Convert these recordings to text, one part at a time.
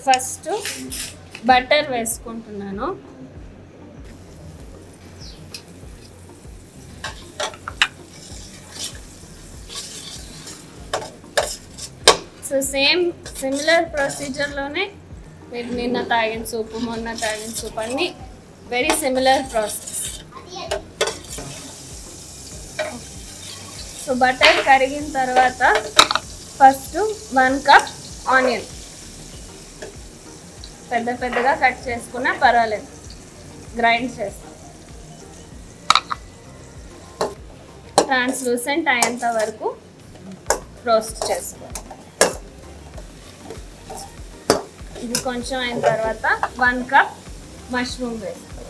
First butter వేసుకుంటున్నాను so same similar ప్రొసీజర్లోనే మీరు నిన్న తాగిన సూప్ మొన్న తాగిన సూప్ అన్నీ very similar process so butter కరిగిన తర్వాత ఫస్ట్ వన్ కప్ ఆనియన్ పెద్ద పెద్దగా కట్ చేసుకున్నా పర్వాలేదు గ్రైండ్ చేస్తాం ట్రాన్స్లూసెంట్ అయ్యేంత వరకు రోస్ట్ చేసుకోవాలి ఇది కొంచెం అయిన తర్వాత వన్ కప్ మష్రూమ్ వేసుకోవాలి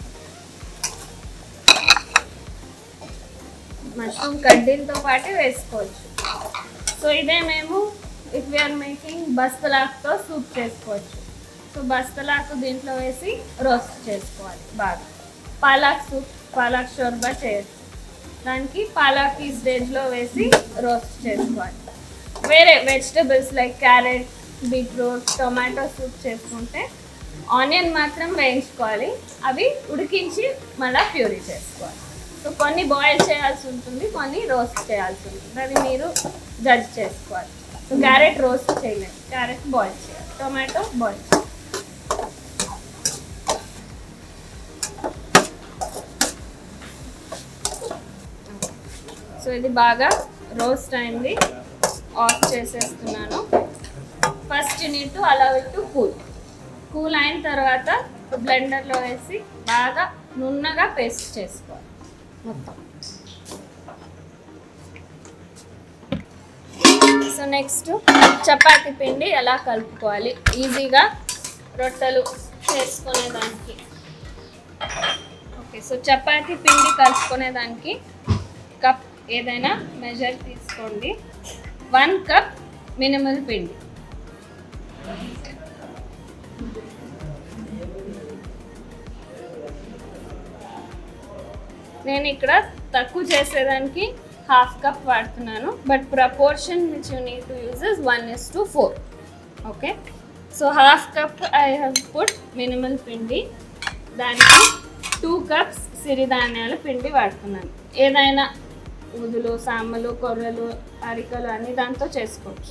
మష్రూమ్ కడ్డీలతో పాటు వేసుకోవచ్చు సో ఇదే మేము ఇఫ్ వీఆర్ మేకింగ్ బస్తలాక్తో సూప్ చేసుకోవచ్చు సో బస్తలాకు దీంట్లో వేసి రోస్ట్ చేసుకోవాలి బాగా పాలాక్ సూప్ పాలాక్ షోర్బా చేయొచ్చు దానికి పాలాక్ ఈ స్టేజ్లో వేసి రోస్ట్ చేసుకోవాలి వేరే vegetables like carrot beetroot tomato soup చేసుకుంటే ఆనియన్ మాత్రం వేయించుకోవాలి అవి ఉడికించి మళ్ళీ ప్యూరీ చేసుకోవాలి సో కొన్ని బాయిల్ చేయాల్సి ఉంటుంది కొన్ని రోస్ట్ చేయాల్సి ఉంటుంది అది మీరు జడ్జ్ చేసుకోవాలి సో క్యారెట్ రోస్ట్ చేయలేదు క్యారెట్ బాయిల్ చేయాలి టొమాటో బాయిల్ చేయాలి సో ఇది బాగా రోస్ట్ అయింది ఆఫ్ చేసేస్తున్నాను ఫస్ట్ నీట్ అలా టు కూల్ కూల్ అయిన తర్వాత బ్లెండర్లో వేసి బాగా నున్నగా పేస్ట్ చేసుకోవాలి మొత్తం సో నెక్స్ట్ చపాతి పిండి ఎలా కలుపుకోవాలి ఈజీగా రొట్టెలు చేసుకునేదానికి ఓకే సో చపాతి పిండి కలుపుకునేదానికి కప్ ఏదైనా మెజర్ తీసుకోండి వన్ కప్ మినిమల్ పిండి నేను ఇక్కడ తక్కువ చేసేదానికి హాఫ్ కప్ వాడుతున్నాను but proportion which you need to use is one is to four okay so half cup I have put minimal పిండి దానికి టూ కప్స్ సిరిధాన్యాల పిండి వాడుతున్నాను ఏదైనా ఊదులు సామలు కొర్రలు అరికలు అన్ని దాంతో చేసుకోవచ్చు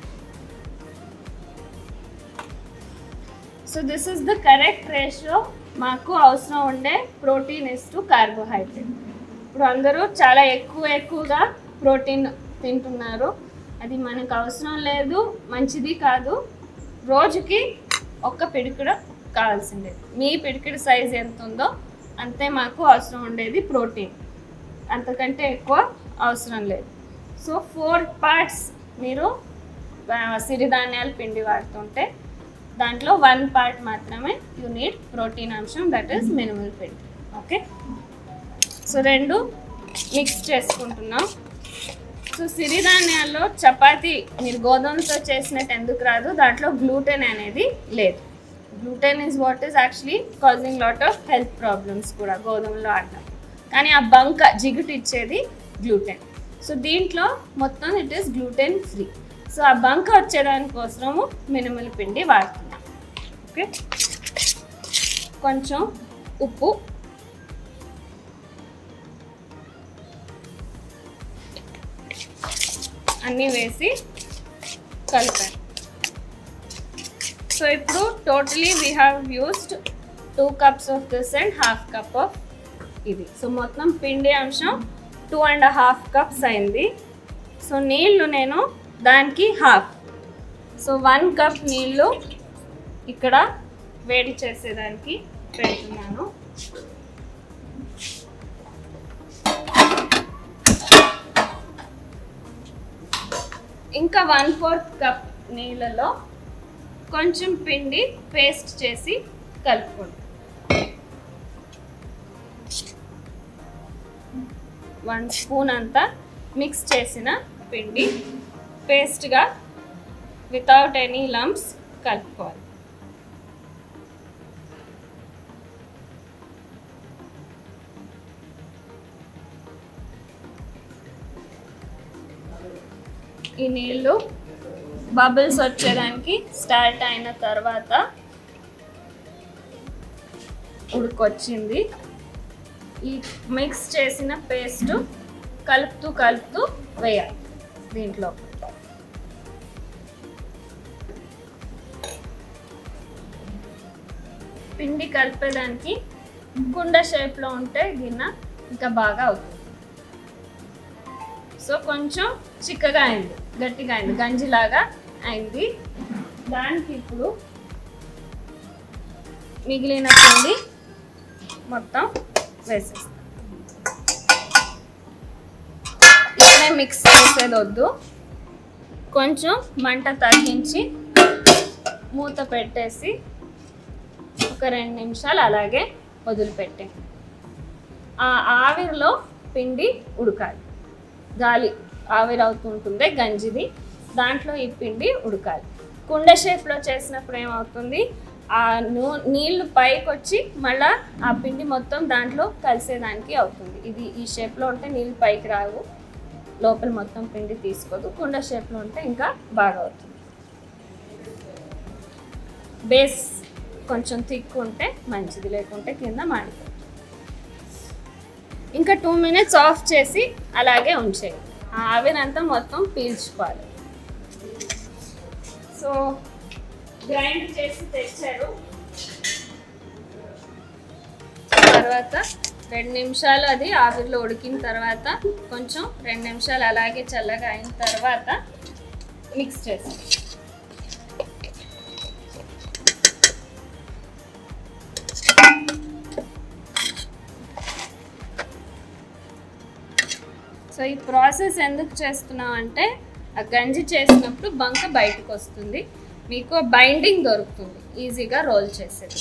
so this is the correct ratio మాకు అవసరం ఉండే ప్రోటీన్ ఇస్ టు కార్బోహైడ్రేట్ ఇప్పుడు అందరూ చాలా ఎక్కువ ఎక్కువగా ప్రోటీన్ తింటున్నారు అది మనకు అవసరం లేదు మంచిది కాదు రోజుకి ఒక్క పిడికిడ కావాల్సిందే మీ పిడికిడి సైజ్ ఎంత ఉందో అంతే మాకు అవసరం ఉండేది ప్రోటీన్ అంతకంటే ఎక్కువ అవసరం లేదు సో ఫోర్ పార్ట్స్ మీరు ఆ, సిరిధాన్యాల పిండి వాడుతుంటే దాంట్లో వన్ పార్ట్ మాత్రమే యూ నీడ్ ప్రోటీన్ అంశం దట్ ఈస్ మినిమల్ పిండి ఓకే సో రెండు మిక్స్ చేసుకుంటున్నాం సో సిరిధాన్యాల్లో చపాతి మీరు గోధుమతో చేసినట్టు ఎందుకు రాదు దాంట్లో గ్లూటెన్ అనేది లేదు gluten is what is actually causing lot of health problems కూడా గోధుమలో ఆడటం కానీ ఆ బంక జిగుటు ఇచ్చేది గ్లూటెన్ సో దీంట్లో మొత్తం it is gluten free so ఆ బంక వచ్చేదానికోసము మినిమల్ పిండి వాడుతున్నాం ఓకే కొంచెం ఉప్పు అన్నీ వేసి కలిపాను సో ఇప్పుడు totally we have used two cups of this and half cup of ఇది సో మొత్తం పిండి అంశం టూ అండ్ హాఫ్ కప్స్ అయింది సో నీళ్ళు నేను దానికి హాఫ్ సో వన్ కప్ నీళ్ళు ఇక్కడ వేడి చేసేదానికి పెడుతున్నాను ఇంకా వన్ ఫోర్త్ కప్ నీళ్ళలో కొంచెం పిండి పేస్ట్ చేసి కలుపుకోండి వన్ స్పూన్ అంతా మిక్స్ చేసిన పిండి పేస్ట్గా వితౌట్ ఎనీ లంప్స్ కలుపుకోవాలి ఈ నీళ్ళు బబుల్స్ వచ్చేదానికి స్టార్ట్ అయిన తర్వాత ఉడికొచ్చింది ఈ మిక్స్ చేసిన పేస్ట్ కలుపుతూ కలుపుతూ వేయాలి దీంట్లో పిండి కలిపేదానికి కుండ షేప్లో ఉంటే గిన్నె ఇంకా బాగా అవుతుంది సో కొంచెం చిక్కగా అయింది గట్టిగా అయింది గంజిలాగా అయింది దానికి ఇప్పుడు మిగిలిన పిండి మొత్తం వేసేస్తాం ఇక్కడే మిక్స్ చేసేది వద్దు కొంచెం మంట తగ్గించి మూత పెట్టేసి ఒక రెండు నిమిషాలు అలాగే వదిలిపెట్టే ఆ ఆవిరిలో పిండి ఉడకాలి గాలి ఆవిరి అవుతుంటుంది గంజిది దాంట్లో ఈ పిండి ఉడకాలి కుండ షేప్లో చేసినప్పుడు ఏమవుతుంది ఆ నూ నీళ్లు పైకి వచ్చి మళ్ళా ఆ పిండి మొత్తం దాంట్లో కలిసేదానికి అవుతుంది ఇది ఈ షేప్లో ఉంటే నీళ్ళు పైకి రావు లోపల మొత్తం పిండి తీసుకోదు కుండ షేప్లో ఉంటే ఇంకా బాగా అవుతుంది బేస్ కొంచెం థిక్ ఉంటే మంచిది లేకుంటే కింద మాడిపోతుంది ఇంకా టూ మినిట్స్ ఆఫ్ చేసి అలాగే ఉంచేయండి ఆ ఆవిరంతా మొత్తం పీల్చుకోవాలి సో గ్రైండ్ చేసి తెచ్చారు తర్వాత రెండు నిమిషాలు అది ఆవిరిలో ఉడికిన తర్వాత కొంచెం రెండు నిమిషాలు అలాగే చల్లగా అయిన తర్వాత మిక్స్ చేసి సో ఈ ప్రాసెస్ ఎందుకు చేస్తున్నాం అంటే ఆ గంజి చేసినప్పుడు బంక బయటకు వస్తుంది మీకు బైండింగ్ దొరుకుతుంది ఈజీగా రోల్ చేసేది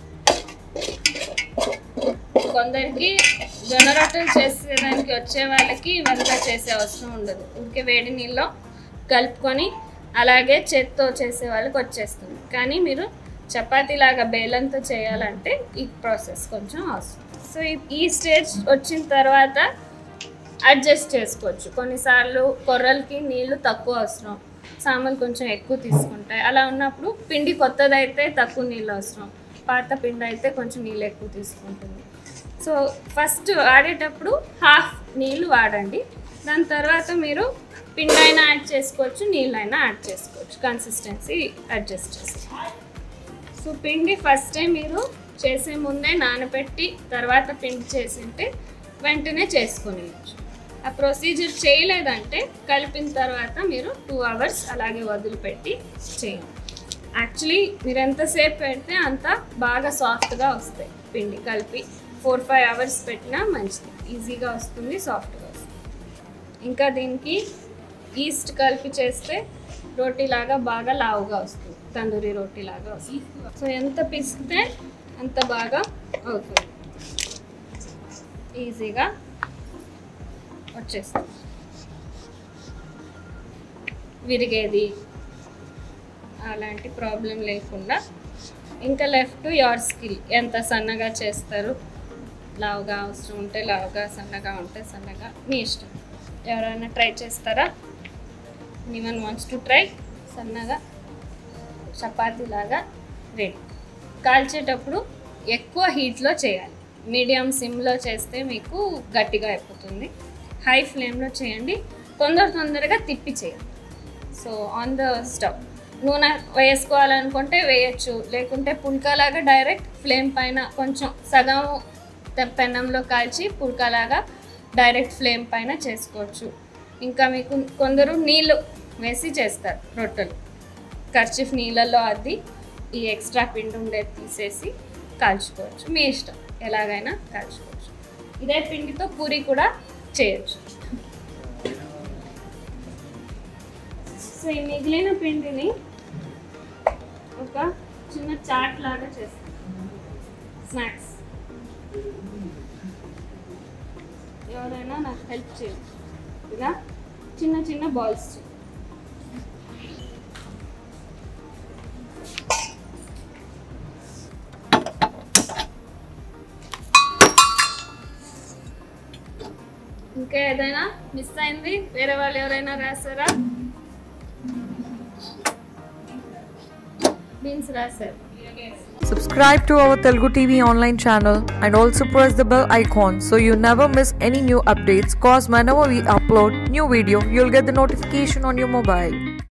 కొందరికి జొన్న రొట్టెలు చేసేదానికి వచ్చే వాళ్ళకి ఇవంతా చేసే అవసరం ఉండదు ఊరికే వేడి నీళ్ళలో కలుపుకొని అలాగే చేత్తో చేసే వాళ్ళకి వచ్చేస్తుంది కానీ మీరు చపాతీలాగా బేలంతో చేయాలంటే ఈ ప్రాసెస్ కొంచెం అవసరం సో ఈ- ఈ స్టేజ్ వచ్చిన తర్వాత అడ్జస్ట్ చేసుకోవచ్చు కొన్నిసార్లు కొర్రలకి నీళ్లు తక్కువ అవసరం సామాన్లు కొంచెం ఎక్కువ తీసుకుంటాయి అలా ఉన్నప్పుడు పిండి కొత్తదైతే తక్కువ నీళ్ళు అవసరం పాత పిండి అయితే కొంచెం నీళ్ళు ఎక్కువ తీసుకుంటుంది సో ఫస్ట్ వాడేటప్పుడు హాఫ్ నీళ్ళు వాడండి దాని తర్వాత మీరు పిండి అయినా యాడ్ చేసుకోవచ్చు నీళ్ళైనా యాడ్ చేసుకోవచ్చు కన్సిస్టెన్సీ అడ్జస్ట్ చేసుకోవచ్చు సో పిండి ఫస్ట్ టైం మీరు చేసే ముందే నానబెట్టి తర్వాత పిండి చేసింటే వెంటనే చేసుకునేయచ్చు ఆ ప్రొసీజర్ చేయలేదంటే కలిపిన తర్వాత మీరు టూ అవర్స్ అలాగే వదిలిపెట్టి చేయండి యాక్చువల్లీ మీరు ఎంతసేపు పెడితే అంత బాగా సాఫ్ట్గా వస్తాయి పిండి కలిపి ఫోర్ ఫైవ్ అవర్స్ పెట్టినా మంచిది ఈజీగా వస్తుంది సాఫ్ట్గా వస్తుంది ఇంకా దీనికి ఈస్ట్ కలిపి చేస్తే రోటీ లాగా బాగా లావుగా వస్తుంది తందూరి రోటీ లాగా వస్తుంది సో ఎంత పిసికితే అంత బాగా అవుతుంది ఈజీగా వచ్చేస్తుంది విరిగేది అలాంటి ప్రాబ్లం లేకుండా ఇంకా లెఫ్ట్ యువర్ స్కిల్ ఎంత సన్నగా చేస్తారు లావుగా అవసరం ఉంటే లావుగా సన్నగా ఉంటే సన్నగా మీ ఇష్టం ఎవరైనా ట్రై చేస్తారా వన్ వాంట్స్ టు ట్రై సన్నగా చపాతీ లాగా రెడీ కాల్చేటప్పుడు ఎక్కువ హీట్లో చేయాలి మీడియం సిమ్లో చేస్తే మీకు గట్టిగా అయిపోతుంది హై ఫ్లేమ్లో చేయండి తొందర తొందరగా తిప్పి చేయండి సో ఆన్ ద స్టవ్ నూనె వేసుకోవాలనుకుంటే వేయచ్చు లేకుంటే పుల్కాలాగా డైరెక్ట్ ఫ్లేమ్ పైన కొంచెం సగం త- పెనంలో కాల్చి పుల్కాలాగా డైరెక్ట్ ఫ్లేమ్ పైన చేసుకోవచ్చు ఇంకా మీకు కొందరు నీళ్ళు వేసి చేస్తారు రొట్టెలు కర్చీఫ్ నీళ్ళల్లో అద్ది ఈ ఎక్స్ట్రా పిండి ఉండేది తీసేసి కాల్చుకోవచ్చు మీ ఇష్టం ఎలాగైనా కాల్చుకోవచ్చు ఇదే పిండితో పూరి కూడా చేయొచ్చు సో ఈ మిగిలిన పిండిని ఒక చిన్న చాట్ లాగా చేస్తాం స్నాక్స్ ఎవరైనా నాకు హెల్ప్ చేయొచ్చు ఇలా చిన్న చిన్న బాల్స్ ఇంకా ఏదైనా మిస్ అయింది వేరే వాళ్ళు ఎవరైనా రాస్తారా బీన్స్ రాశారు Subscribe to our Telugu TV online channel and also press the bell icon so you never miss any new updates. Cause whenever we upload new video, you'll get the notification on your mobile.